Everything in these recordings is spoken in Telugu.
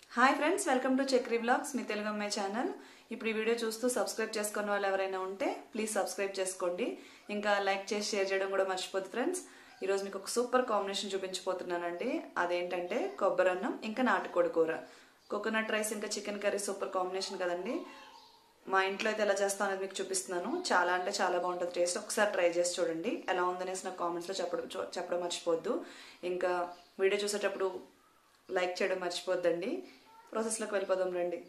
hi friends welcome to Chakri blogs మీ తెలుగు అమ్మాయి ఛానల్ ఇప్పుడు ఈ వీడియో చూస్తూ సబ్స్క్రైబ్ చేసుకున్న వాళ్ళు ఎవరైనా ఉంటే ప్లీజ్ సబ్స్క్రైబ్ చేసుకోండి ఇంకా లైక్ చేసి షేర్ చేయడం కూడా మర్చిపోద్దు ఫ్రెండ్స్ ఈరోజు మీకు ఒక సూపర్ కాంబినేషన్ చూపించబోతున్నానండి అదేంటంటే కొబ్బరి అన్నం ఇంకా నాటుకోడి కూర కోకోనట్ రైస్ ఇంకా చికెన్ కర్రీ సూపర్ కాంబినేషన్ కదండి మా ఇంట్లో అయితే ఎలా చేస్తాను అనేది మీకు చూపిస్తున్నాను చాలా అంటే చాలా బాగుంటుంది టేస్ట్ ఒకసారి ట్రై చేసి చూడండి ఎలా ఉందనేసి నాకు కామెంట్స్లో చెప్పడం చూ- చెప్పడం మర్చిపోద్దు ఇంకా వీడియో చూసేటప్పుడు లైక్ చేయడం మర్చిపోద్దండి ప్రాసెస్లోకి వెళ్ళిపోదాం రండి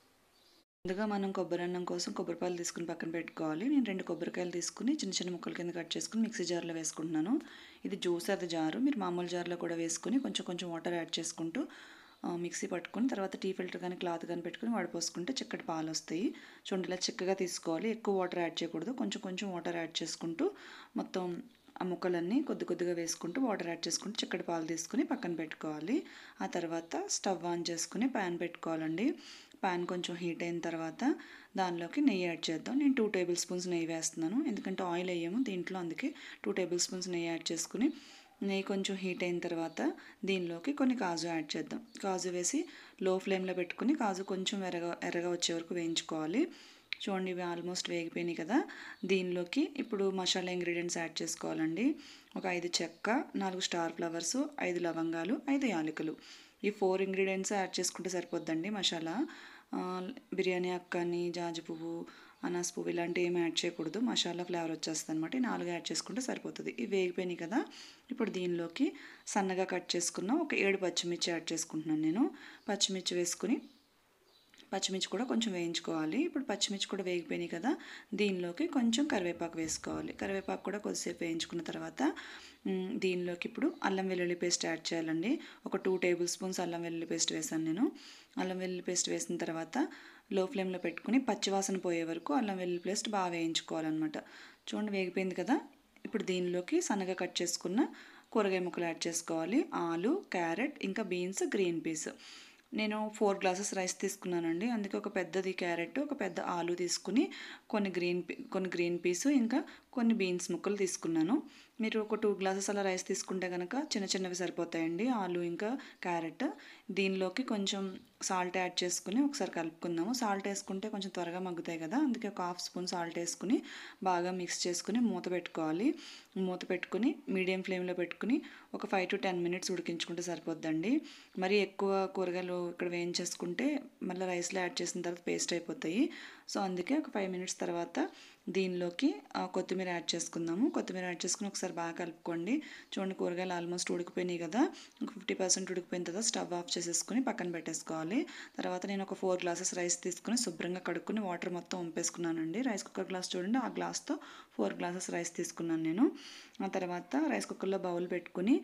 ముందుగా మనం కొబ్బరి అన్నం కోసం కొబ్బరిపాలు తీసుకుని పక్కన పెట్టుకోవాలి నేను రెండు కొబ్బరికాయలు తీసుకుని చిన్న చిన్న ముక్కల కింద కట్ చేసుకుని మిక్సీ జార్లో వేసుకుంటున్నాను ఇది జ్యూస్ అది జారు మీరు మామూలు జార్లో కూడా వేసుకుని కొంచెం కొంచెం వాటర్ యాడ్ చేసుకుంటూ ఆ, మిక్సీ పట్టుకుని తర్వాత టీ ఫిల్టర్ కానీ క్లాత్ కానీ పెట్టుకుని వడపోసుకుంటే చిక్కటి పాలు వస్తాయి చూడండి ఇలా చిక్కగా తీసుకోవాలి ఎక్కువ వాటర్ యాడ్ చేయకూడదు కొంచెం కొంచెం వాటర్ యాడ్ చేసుకుంటూ మొత్తం ఆ ముక్కలన్నీ కొద్ది కొద్దిగా వేసుకుంటూ వాటర్ యాడ్ చేసుకుంటూ చిక్కటి పాలు తీసుకుని పక్కన పెట్టుకోవాలి ఆ తర్వాత స్టవ్ ఆన్ చేసుకుని ప్యాన్ పెట్టుకోవాలండి ప్యాన్ కొంచెం హీట్ అయిన తర్వాత దానిలోకి నెయ్యి యాడ్ చేద్దాం నేను టూ టేబుల్ స్పూన్స్ నెయ్యి వేస్తున్నాను ఎందుకంటే ఆయిల్ వేయము దీంట్లో అందుకే టూ టేబుల్ స్పూన్స్ నెయ్యి యాడ్ చేసుకుని నెయ్యి కొంచెం హీట్ అయిన తర్వాత దీనిలోకి కొన్ని కాజు యాడ్ చేద్దాం కాజు వేసి లో ఫ్లేమ్లో పెట్టుకుని కాజు కొంచెం ఎర్రగా ఎర్రగా వచ్చే వరకు వేయించుకోవాలి చూడండి ఇవి ఆల్మోస్ట్ వేగిపోయినాయి కదా దీనిలోకి ఇప్పుడు మసాలా ఇంగ్రీడియంట్స్ యాడ్ చేసుకోవాలండి ఒక ఐదు చెక్క నాలుగు స్టార్ ఫ్లవర్స్ ఐదు లవంగాలు ఐదు యాలకులు ఈ ఫోర్ ఇంగ్రీడియంట్స్ యాడ్ చేసుకుంటే సరిపోద్దండి మసాలా ఆ, బిర్యానీ అక్కని జాజి పువ్వు అనాస్ పువ్వు ఇలాంటివి ఏమి యాడ్ చేయకూడదు మసాలా ఫ్లేవర్ వచ్చేస్తుంది అనమాట ఈ నాలుగు యాడ్ చేసుకుంటే సరిపోతుంది ఇవి వేగిపోయినాయి కదా ఇప్పుడు దీనిలోకి సన్నగా కట్ చేసుకున్న ఒక ఏడు పచ్చిమిర్చి యాడ్ చేసుకుంటున్నాను నేను పచ్చిమిర్చి వేసుకుని పచ్చిమిర్చి కూడా కొంచెం వేయించుకోవాలి ఇప్పుడు పచ్చిమిర్చి కూడా వేగిపోయినాయి కదా దీనిలోకి కొంచెం కరివేపాకు వేసుకోవాలి కరివేపాకు కూడా కొద్దిసేపు వేయించుకున్న తర్వాత మ్, దీనిలోకి ఇప్పుడు అల్లం వెల్లుల్లి పేస్ట్ యాడ్ చేయాలండి ఒక టూ టేబుల్ స్పూన్స్ అల్లం వెల్లుల్లి పేస్ట్ వేసాను నేను అల్లం వెల్లుల్లి పేస్ట్ వేసిన తర్వాత లో ఫ్లేమ్లో పెట్టుకుని పచ్చివాసన పోయే వరకు అల్లం వెల్లుల్లి పేస్ట్ బాగా వేయించుకోవాలన్నమాట చూడండి వేగిపోయింది కదా ఇప్పుడు దీనిలోకి సన్నగా కట్ చేసుకున్న కూరగాయ ముక్కలు యాడ్ చేసుకోవాలి ఆలు క్యారెట్ ఇంకా బీన్స్ గ్రీన్ పీస్ నేను ఫోర్ గ్లాసెస్ రైస్ తీసుకున్నానండి అందుకే ఒక పెద్దది క్యారెట్ ఒక పెద్ద ఆలు తీసుకుని కొన్ని గ్రీన్ పీ కొన్ని గ్రీన్ పీస్ ఇంకా కొన్ని బీన్స్ ముక్కలు తీసుకున్నాను మీరు ఒక టూ గ్లాసెస్ అలా రైస్ తీసుకుంటే కనుక చిన్న చిన్నవి సరిపోతాయండి ఆలు ఇంకా క్యారెట్ దీనిలోకి కొంచెం సాల్ట్ యాడ్ చేసుకుని ఒకసారి కలుపుకుందాము సాల్ట్ వేసుకుంటే కొంచెం త్వరగా మగ్గుతాయి కదా అందుకే ఒక హాఫ్ స్పూన్ సాల్ట్ వేసుకుని బాగా మిక్స్ చేసుకుని మూత పెట్టుకోవాలి మూత పెట్టుకుని మీడియం ఫ్లేమ్లో పెట్టుకుని ఒక ఫైవ్ టు టెన్ మినిట్స్ ఉడికించుకుంటే సరిపోద్దండి మరి ఎక్కువ కూరగాయలు ఇక్కడ వేయించేసుకుంటే మళ్ళీ రైస్లో యాడ్ చేసిన తర్వాత పేస్ట్ అయిపోతాయి సో అందుకే ఒక ఫైవ్ మినిట్స్ తర్వాత దీనిలోకి ఆ, కొత్తిమీర యాడ్ చేసుకుందాము కొత్తిమీర యాడ్ చేసుకుని ఒకసారి బాగా కలుపుకోండి చూడండి కూరగాయలు ఆల్మోస్ట్ ఉడికిపోయినాయి కదా ఒక ఫిఫ్టీ పర్సెంట్ ఉడికిపోయిన తర్వాత స్టవ్ ఆఫ్ చేసేసుకుని పక్కన పెట్టేసుకోవాలి తర్వాత నేను ఒక ఫోర్ గ్లాసెస్ రైస్ తీసుకుని శుభ్రంగా కడుక్కుని వాటర్ మొత్తం వంపేసుకున్నానండి రైస్ కుక్కర్ గ్లాస్ చూడండి ఆ గ్లాస్తో ఫోర్ గ్లాసెస్ రైస్ తీసుకున్నాను నేను ఆ తర్వాత రైస్ కుక్కర్లో బౌల్ పెట్టుకుని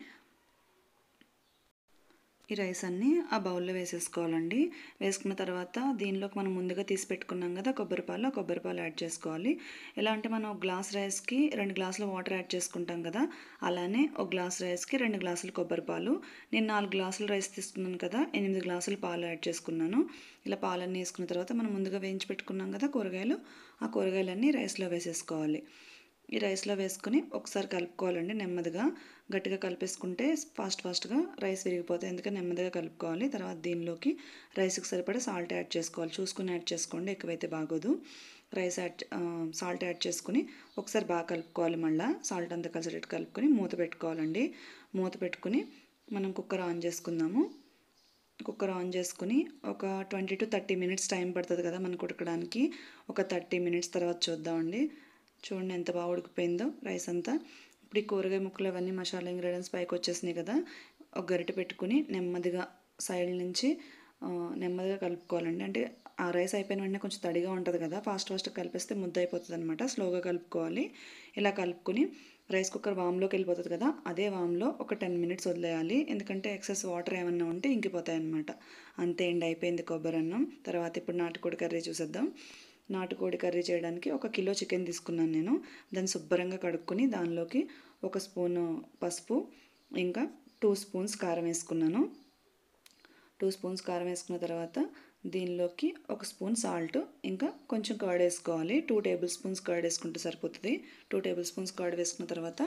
ఈ రైస్ అన్ని ఆ బౌల్లో వేసేసుకోవాలండి వేసుకున్న తర్వాత దీనిలోకి మనం ముందుగా తీసి పెట్టుకున్నాం కదా కొబ్బరిపాలు ఆ కొబ్బరిపాలు యాడ్ చేసుకోవాలి ఎలా అంటే మనం ఒక గ్లాస్ రైస్కి రెండు గ్లాసులు వాటర్ యాడ్ చేసుకుంటాం కదా అలానే ఒక గ్లాస్ రైస్కి రెండు గ్లాసులు కొబ్బరిపాలు నేను నాలుగు గ్లాసులు రైస్ తీసుకున్నాను కదా ఎనిమిది గ్లాసులు పాలు యాడ్ చేసుకున్నాను ఇలా పాలన్నీ వేసుకున్న తర్వాత మనం ముందుగా వేయించి పెట్టుకున్నాం కదా కూరగాయలు ఆ కూరగాయలన్నీ రైస్లో వేసేసుకోవాలి ఈ రైస్లో వేసుకుని ఒకసారి కలుపుకోవాలండి నెమ్మదిగా గట్టిగా కలిపేసుకుంటే ఫాస్ట్ ఫాస్ట్గా రైస్ విరిగిపోతాయి అందుకని నెమ్మదిగా కలుపుకోవాలి తర్వాత దీనిలోకి రైస్కి సరిపడా సాల్ట్ యాడ్ చేసుకోవాలి చూసుకుని యాడ్ చేసుకోండి ఎక్కువైతే బాగోదు రైస్ యాడ్ సాల్ట్ యాడ్ చేసుకుని ఒకసారి బాగా కలుపుకోవాలి మళ్ళీ సాల్ట్ అంతా కలిసేటట్టు కలుపుకొని మూత పెట్టుకోవాలండి మూత పెట్టుకుని మనం కుక్కర్ ఆన్ చేసుకుందాము కుక్కర్ ఆన్ చేసుకుని ఒక twenty to thirty minutes time పడుతుంది కదా మనకు ఉడకడానికి ఒక థర్టీ మినిట్స్ తర్వాత చూద్దామండి చూడండి ఎంత బాగా ఉడికిపోయిందో రైస్ అంతా ఇప్పుడు ఈ కూరగాయ ముక్కలు అవన్నీ మసాలా ఇంగ్రీడియంట్స్ పైకి వచ్చేసినాయి కదా ఒక గరిటె పెట్టుకుని నెమ్మదిగా సైడ్ నుంచి ఆ, నెమ్మదిగా కలుపుకోవాలండి అంటే ఆ రైస్ అయిపోయిన వెంటనే కొంచెం తడిగా ఉంటుంది కదా ఫాస్ట్ ఫాస్ట్ కలిపేస్తే ముద్ద అయిపోతుంది అనమాట స్లోగా కలుపుకోవాలి ఇలా కలుపుకుని రైస్ కుక్కర్ వామ్లోకి వెళ్ళిపోతుంది కదా అదే వామ్లో ఒక టెన్ మినిట్స్ వదిలేయాలి ఎందుకంటే ఎక్సెస్ వాటర్ ఏమన్నా ఉంటే ఇంకిపోతాయి అనమాట అంతే అండి అయిపోయింది కొబ్బరి అన్నం తర్వాత ఇప్పుడు నాటుకోడి కర్రీ చూసేద్దాం నాటుకోడి కర్రీ చేయడానికి ఒక కిలో చికెన్ తీసుకున్నాను నేను దాన్ని శుభ్రంగా కడుక్కొని దానిలోకి ఒక స్పూను పసుపు ఇంకా టూ స్పూన్స్ కారం వేసుకున్నాను టూ స్పూన్స్ కారం వేసుకున్న తర్వాత దీనిలోకి ఒక స్పూన్ సాల్ట్ ఇంకా కొంచెం కర్డ్ వేసుకోవాలి టూ టేబుల్ స్పూన్స్ కర్డ్ వేసుకుంటే సరిపోతుంది టూ టేబుల్ స్పూన్స్ కర్డ్ వేసుకున్న తర్వాత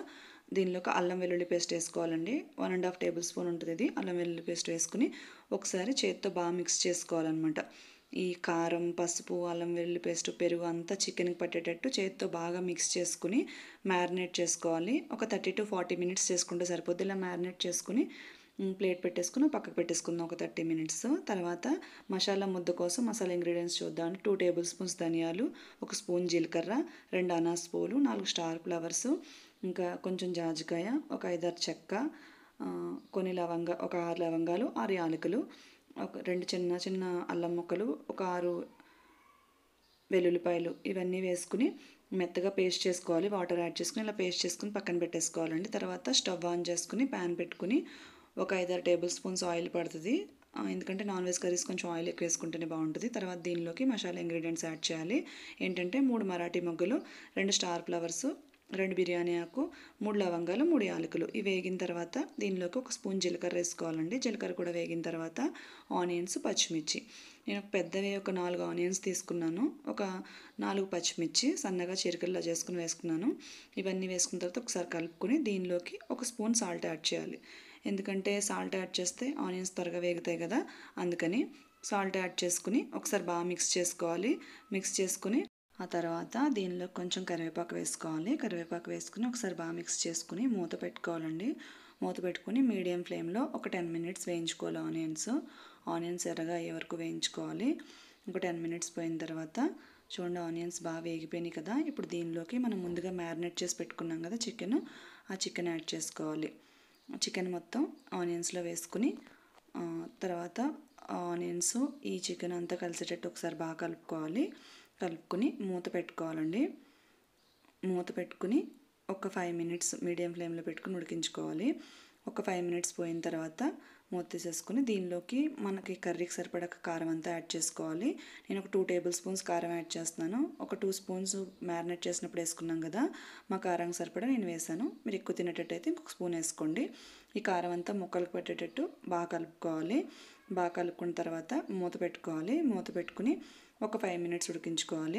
దీనిలోకి అల్లం వెల్లుల్లి పేస్ట్ వేసుకోవాలండి one and half table spoon ఉంటుంది ఇది అల్లం వెల్లుల్లి పేస్ట్ వేసుకుని ఒకసారి చేతితో బాగా మిక్స్ చేసుకోవాలన్నమాట ఈ కారం పసుపు అల్లం వెల్లుల్లి పేస్ట్ పెరుగు అంతా చికెన్కి పట్టేటట్టు చేతితో బాగా మిక్స్ చేసుకుని మ్యారినేట్ చేసుకోవాలి ఒక థర్టీ టు ఫార్టీ మినిట్స్ చేసుకుంటే సరిపోద్ది ఇలా మ్యారినేట్ చేసుకుని ప్లేట్ పెట్టేసుకుని పక్కకు పెట్టేసుకుందాం ఒక థర్టీ మినిట్స్ తర్వాత మసాలా ముద్ద కోసం మసాలా ఇంగ్రీడియంట్స్ చూద్దాం టూ టేబుల్ స్పూన్స్ ధనియాలు ఒక స్పూన్ జీలకర్ర రెండు అనాస్ పూలు నాలుగు స్టార్ ఫ్లవర్స్ ఇంకా కొంచెం జాజికాయ ఒక ఐదారు చెక్క కొన్ని లవంగ ఒక ఆరు లవంగాలు ఆరు యాలకులు ఒక రెండు చిన్న చిన్న అల్లం ముక్కలు ఒక ఆరు వెల్లుల్లిపాయలు ఇవన్నీ వేసుకుని మెత్తగా పేస్ట్ చేసుకోవాలి వాటర్ యాడ్ చేసుకుని ఇలా పేస్ట్ చేసుకుని పక్కన పెట్టేసుకోవాలండి తర్వాత స్టవ్ ఆన్ చేసుకుని ప్యాన్ పెట్టుకుని ఒక ఐదారు టేబుల్ స్పూన్స్ ఆయిల్ పడుతుంది ఎందుకంటే నాన్ వెజ్ కర్రీస్ కొంచెం ఆయిల్ ఎక్కువ వేసుకుంటేనే బాగుంటుంది తర్వాత దీనిలోకి మసాలా ఇంగ్రీడియంట్స్ యాడ్ చేయాలి ఏంటంటే మూడు మరాఠీ మొగ్గలు రెండు స్టార్ ఫ్లవర్స్ రెండు బిర్యానీ ఆకు మూడు లవంగాలు మూడు యాలకులు ఇవి వేగిన తర్వాత దీనిలోకి ఒక స్పూన్ జీలకర్ర వేసుకోవాలండి జీలకర్ర కూడా వేగిన తర్వాత ఆనియన్స్ పచ్చిమిర్చి నేను ఒక పెద్దవి ఒక నాలుగు ఆనియన్స్ తీసుకున్నాను ఒక నాలుగు పచ్చిమిర్చి సన్నగా చీరకల్లా చేసుకుని వేసుకున్నాను ఇవన్నీ వేసుకున్న తర్వాత ఒకసారి కలుపుకొని దీనిలోకి ఒక స్పూన్ సాల్ట్ యాడ్ చేయాలి ఎందుకంటే సాల్ట్ యాడ్ చేస్తే ఆనియన్స్ త్వరగా వేగుతాయి కదా అందుకని సాల్ట్ యాడ్ చేసుకుని ఒకసారి బాగా మిక్స్ చేసుకోవాలి మిక్స్ చేసుకుని ఆ తర్వాత దీనిలో కొంచెం కరివేపాకు వేసుకోవాలి కరివేపాకు వేసుకుని ఒకసారి బాగా మిక్స్ చేసుకుని మూత పెట్టుకోవాలండి మూత పెట్టుకుని మీడియం ఫ్లేమ్లో ఒక టెన్ మినిట్స్ వేయించుకోవాలి ఆనియన్స్ ఆనియన్స్ ఎర్రగా అయ్యే వరకు వేయించుకోవాలి ఒక టెన్ మినిట్స్ పోయిన తర్వాత చూడండి ఆనియన్స్ బాగా వేగిపోయినాయి కదా ఇప్పుడు దీనిలోకి మనం ముందుగా మ్యారినేట్ చేసి పెట్టుకున్నాం కదా చికెన్ ఆ చికెన్ యాడ్ చేసుకోవాలి చికెన్ మొత్తం ఆనియన్స్లో వేసుకుని తర్వాత ఆనియన్స్ ఈ చికెన్ అంతా కలిసేటట్టు ఒకసారి బాగా కలుపుకోవాలి కలుపుకొని మూత పెట్టుకోవాలండి మూత పెట్టుకుని ఒక ఫైవ్ మినిట్స్ మీడియం ఫ్లేమ్లో పెట్టుకుని ఉడికించుకోవాలి ఒక ఫైవ్ మినిట్స్ పోయిన తర్వాత మూత తీసేసుకుని దీనిలోకి మనకి కర్రీకి సరిపడా కారం అంతా యాడ్ చేసుకోవాలి నేను ఒక టూ టేబుల్ స్పూన్స్ కారం యాడ్ చేస్తున్నాను ఒక టూ స్పూన్స్ మ్యారినేట్ చేసినప్పుడు వేసుకున్నాం కదా మా కారం సరిపడా నేను వేసాను మీరు ఎక్కువ తినేటట్టయితే ఇంకొక స్పూన్ వేసుకోండి ఈ కారం అంతా ముక్కలకు పెట్టేటట్టు బాగా కలుపుకోవాలి బాగా కలుపుకున్న తర్వాత మూత పెట్టుకోవాలి మూత పెట్టుకుని ఒక ఫైవ్ మినిట్స్ ఉడికించుకోవాలి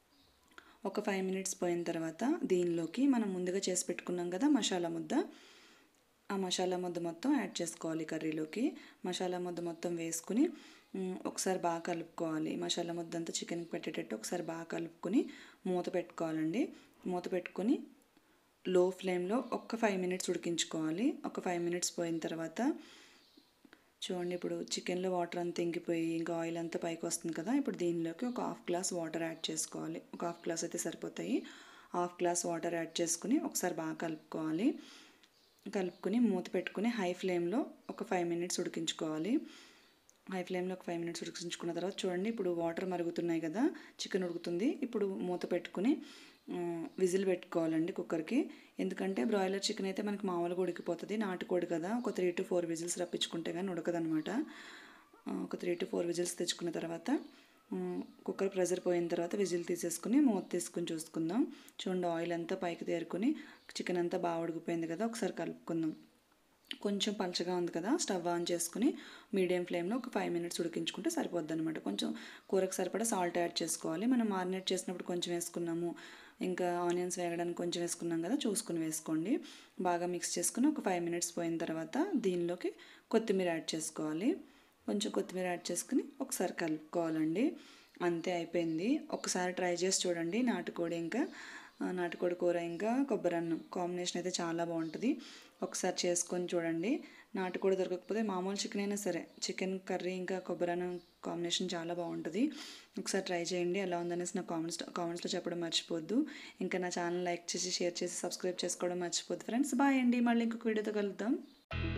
ఒక ఫైవ్ మినిట్స్ పోయిన తర్వాత దీనిలోకి మనం ముందుగా చేసి పెట్టుకున్నాం కదా మసాలా ముద్ద ఆ మసాలా ముద్ద మొత్తం యాడ్ చేసుకోవాలి కర్రీలోకి మసాలా ముద్ద మొత్తం వేసుకుని ఒకసారి బాగా కలుపుకోవాలి మసాలా ముద్ద అంతా చికెన్కి పెట్టేటట్టు ఒకసారి బాగా కలుపుకొని మూత పెట్టుకోవాలండి మూత పెట్టుకొని లో ఫ్లేమ్లో ఒక ఫైవ్ మినిట్స్ ఉడికించుకోవాలి ఒక ఫైవ్ మినిట్స్ పోయిన తర్వాత చూడండి ఇప్పుడు చికెన్లో వాటర్ అంతా ఇంకిపోయి ఇంకా ఆయిల్ అంతా పైకి వస్తుంది కదా ఇప్పుడు దీనిలోకి ఒక హాఫ్ గ్లాస్ వాటర్ యాడ్ చేసుకోవాలి ఒక హాఫ్ గ్లాస్ అయితే సరిపోతాయి హాఫ్ గ్లాస్ వాటర్ యాడ్ చేసుకుని ఒకసారి బాగా కలుపుకోవాలి కలుపుకొని మూత పెట్టుకుని హై ఫ్లేమ్లో ఒక ఫైవ్ మినిట్స్ ఉడికించుకోవాలి హై ఫ్లేమ్లో ఒక ఫైవ్ మినిట్స్ ఉడికించుకున్న తర్వాత చూడండి ఇప్పుడు వాటర్ మరుగుతున్నాయి కదా చికెన్ ఉడుకుతుంది ఇప్పుడు మూత పెట్టుకుని విజిల్ పెట్టుకోవాలండి కుక్కర్కి ఎందుకంటే బ్రాయిలర్ చికెన్ అయితే మనకి మామూలుగా ఉడికిపోతుంది నాటుకోడి కదా ఒక త్రీ టు ఫోర్ విజిల్స్ రప్పించుకుంటే కానీ ఉడకదనమాట ఒక త్రీ టు ఫోర్ విజిల్స్ తెచ్చుకున్న తర్వాత కుక్కర్ ప్రెజర్ పోయిన తర్వాత విజిల్ తీసేసుకుని మూత తీసుకుని చూసుకుందాం చూడండి ఆయిల్ అంతా పైకి తేరుకొని చికెన్ అంతా బాగా ఉడికిపోయింది కదా ఒకసారి కలుపుకుందాం కొంచెం పలచగా ఉంది కదా స్టవ్ ఆన్ చేసుకుని మీడియం ఫ్లేమ్లో ఒక ఫైవ్ మినిట్స్ ఉడికించుకుంటే సరిపోద్ది అనమాట కొంచెం కూరకు సరిపడా సాల్ట్ యాడ్ చేసుకోవాలి మనం మారినేట్ చేసినప్పుడు కొంచెం వేసుకున్నాము ఇంకా ఆనియన్స్ వేగడానికి కొంచెం వేసుకున్నాం కదా చూసుకుని వేసుకోండి బాగా మిక్స్ చేసుకుని ఒక ఫైవ్ మినిట్స్ పోయిన తర్వాత దీనిలోకి కొత్తిమీర యాడ్ చేసుకోవాలి కొంచెం కొత్తిమీర యాడ్ చేసుకుని ఒకసారి కలుపుకోవాలండి అంతే అయిపోయింది ఒకసారి ట్రై చేసి చూడండి నాటుకోడి ఇంకా నాటుకోడి కూర ఇంకా కొబ్బరి అన్నం కాంబినేషన్ అయితే చాలా బాగుంటుంది ఒకసారి చేసుకొని చూడండి నాటుకోడి దొరకకపోతే మామూలు చికెన్ అయినా సరే చికెన్ కర్రీ ఇంకా కొబ్బరి అన్నం కాంబినేషన్ చాలా బాగుంటుంది ఒకసారి ట్రై చేయండి ఎలా ఉందనేసి నా కామెంట్స్ కామెంట్స్లో చెప్పడం మర్చిపోద్దు ఇంకా నా ఛానల్ లైక్ చేసి షేర్ చేసి సబ్స్క్రైబ్ చేసుకోవడం మర్చిపోద్దు ఫ్రెండ్స్ బాయ్ అండి మళ్ళీ ఇంకొక వీడియోతో కలుద్దాం